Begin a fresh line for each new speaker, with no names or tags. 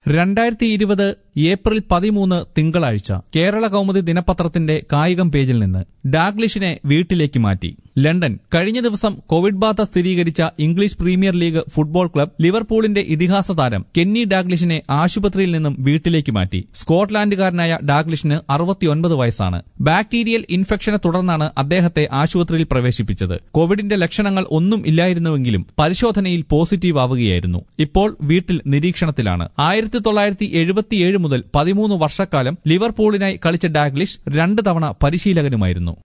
രണ്ടായിരത്തി ഇരുപത് ഏപ്രിൽ പതിമൂന്ന് തിങ്കളാഴ്ച കേരള കൗമുദി ദിനപത്രത്തിന്റെ കായികം പേജിൽ നിന്ന് ഡാഗ്ലിഷിനെ വീട്ടിലേക്ക് മാറ്റി ലണ്ടൻ കഴിഞ്ഞ ദിവസം കോവിഡ് ബാധ സ്ഥിരീകരിച്ച English premier league football club ലിവർപൂളിന്റെ ഇതിഹാസ താരം കെന്നി ഡാഗ്ലിഷിനെ ആശുപത്രിയിൽ നിന്നും വീട്ടിലേക്ക് മാറ്റി സ്കോട്ട്ലാൻഡുകാരനായ ഡാഗ്ലിഷിന് അറുപത്തിയൊൻപത് വയസ്സാണ് ബാക്ടീരിയൽ ഇൻഫെക്ഷനെ തുടർന്നാണ് അദ്ദേഹത്തെ ആശുപത്രിയിൽ പ്രവേശിപ്പിച്ചത് കോവിഡിന്റെ ലക്ഷണങ്ങൾ ഒന്നും ഇല്ലായിരുന്നുവെങ്കിലും പരിശോധനയിൽ പോസിറ്റീവ് ആവുകയായിരുന്നു ഇപ്പോൾ വീട്ടിൽ നിരീക്ഷണത്തിലാണ് ആയിരത്തി തൊള്ളായിരത്തി എഴുപത്തിയേഴ് മുതൽ പതിമൂന്ന് വർഷക്കാലം ലിവർപൂളിനായി കളിച്ച ഡാഗ്ലിഷ് രണ്ട് തവണ പരിശീലകനുമായിരുന്നു